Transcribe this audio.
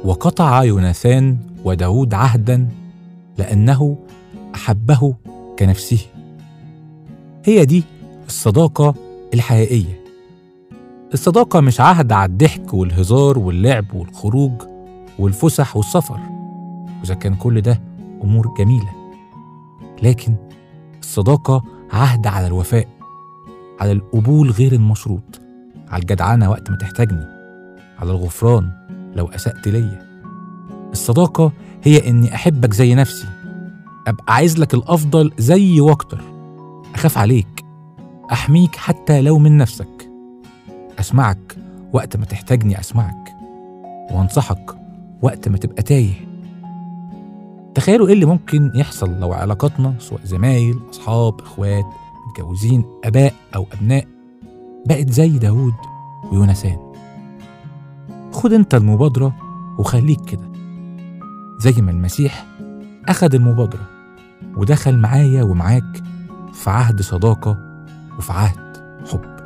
وقطع يوناثان وداود عهدا لأنه أحبه كنفسه هي دي الصداقة الحقيقية الصداقة مش عهد على الضحك والهزار واللعب والخروج والفسح والسفر وإذا كان كل ده أمور جميلة لكن الصداقة عهد على الوفاء على القبول غير المشروط على الجدعنة وقت ما تحتاجني على الغفران لو أسأت ليا الصداقة هي إني أحبك زي نفسي أبقى عايز لك الأفضل زي وأكتر أخاف عليك أحميك حتى لو من نفسك أسمعك وقت ما تحتاجني أسمعك وأنصحك وقت ما تبقى تايه تخيلوا إيه اللي ممكن يحصل لو علاقاتنا سواء زمايل أصحاب إخوات متجوزين آباء أو أبناء بقت زي داود ويونسان خد انت المبادرة وخليك كده زي ما المسيح أخد المبادرة ودخل معايا ومعاك في عهد صداقة وفي عهد حب